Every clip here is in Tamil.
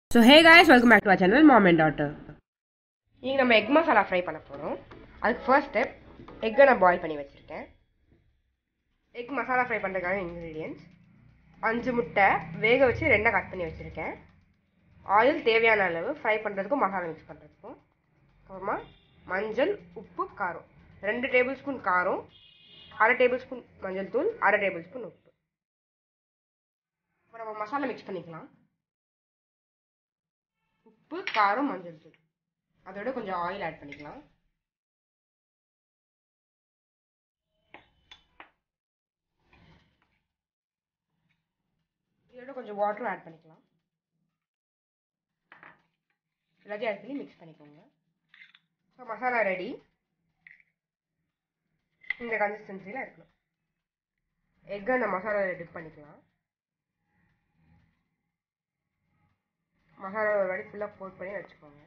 so hey guys welcome back to our channel mom and daughter இன்றைக்கி நம்ம எக் மசாலா ஃப்ரை பண்ண போகிறோம் அதுக்கு ஃபர்ஸ்ட் ஸ்டெப் எக்கை நான் பாயில் பண்ணி வச்சுருக்கேன் எக் மசாலா ஃப்ரை பண்ணுறதுக்கான இன்க்ரீடியன்ஸ் அஞ்சு முட்டை வேக வச்சு ரெண்டாக கட் பண்ணி வச்சுருக்கேன் ஆயில் தேவையான அளவு ஃப்ரை பண்ணுறதுக்கும் மசாலா மிக்ஸ் பண்ணுறதுக்கும் அப்புறமா மஞ்சள் உப்பு காரம் ரெண்டு டேபிள் ஸ்பூன் காரம் அரை டேபிள் ஸ்பூன் மஞ்சள் தூள் அரை டேபிள் ஸ்பூன் உப்பு இப்போ நம்ம மசாலா மிக்ஸ் பண்ணிக்கலாம் உப்பு காரம் மஞ்சள் தூள் அதோட கொஞ்சம் ஆயில் ஆட் பண்ணிக்கலாம் இதோட கொஞ்சம் வாட்டரும் ஆட் பண்ணிக்கலாம் எல்லாத்தையும் ஆட் பண்ணி மிக்ஸ் பண்ணிக்கோங்க ஸோ மசாலா ரெடி இந்த கன்சிஸ்டன்சியில் இருக்கணும் எக்கை அந்த மசாலாவில் டிப் பண்ணிக்கலாம் மசாலா ஒரு வாட்டி ஃபுல்லாக போட் பண்ணி வச்சுக்கோங்க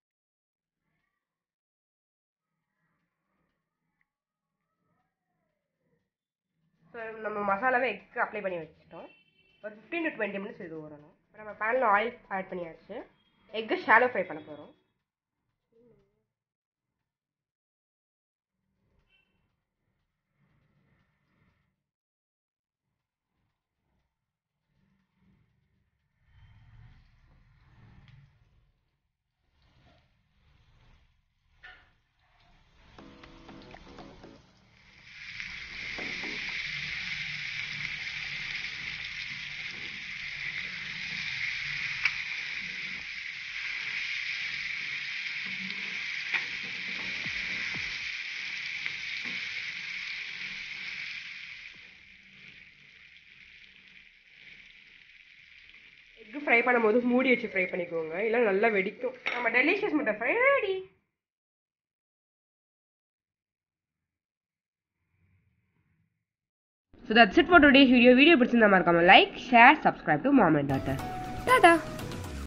ஸோ நம்ம மசாலாவை எக்கு அப்ளை பண்ணி வச்சுட்டோம் ஒரு ஃபிஃப்டீன் டு டுவெண்ட்டி மினிட்ஸ் இது வரணும் இப்போ நம்ம பேனில் ஆயில் ஆட் பண்ணியாச்சு எக்கு ஷாலோ ஃப்ரை பண்ண போகிறோம் எக்கு ஃப்ரை பண்ணும்போது மூடி வச்சு ஃப்ரை பண்ணிக்கோங்க இல்லை நல்லா வெடிக்கும் நம்ம டெலிஷியஸ் முட்டை fry ready so that's it for today's video video பிடிச்சிருந்தா மறக்காம like share subscribe to mom and daughter Tata